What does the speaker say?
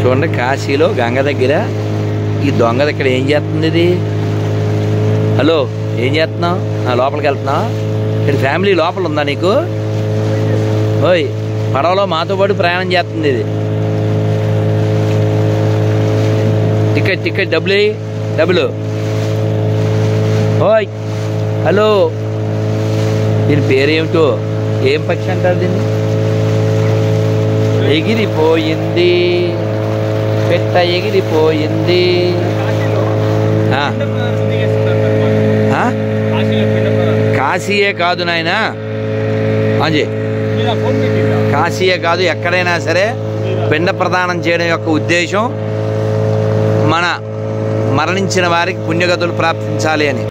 చూడండి కాశీలో గంగ దగ్గర ఈ దొంగ ఇక్కడ ఏం చేస్తుంది ఇది హలో ఏం చేస్తున్నావు ఆ, లోపలికి వెళ్తున్నావు ఇక్కడ ఫ్యామిలీ లోపల ఉందా నీకు ఓయ్ పడవలో మాతో పాటు ప్రయాణం చేస్తుంది ఇది టికెట్ టికెట్ డబ్బులు ఎయ్. డబ్బులు ఓయ్ హలో దీని పేరేమిటో ఏం పక్షి అంటారు దీన్ని ఎగిరిపోయింది పెట్ట ఎగిరిపోయింది ఆ, ఆ? కాశీయే కాదు నాయన అంజీ కాశీయే కాదు ఎక్కడైనా సరే పిండ ప్రదానం చేయడం యొక్క ఉద్దేశం మన మరణించిన వారికి పుణ్యగతులు ప్రాప్తించాలి అని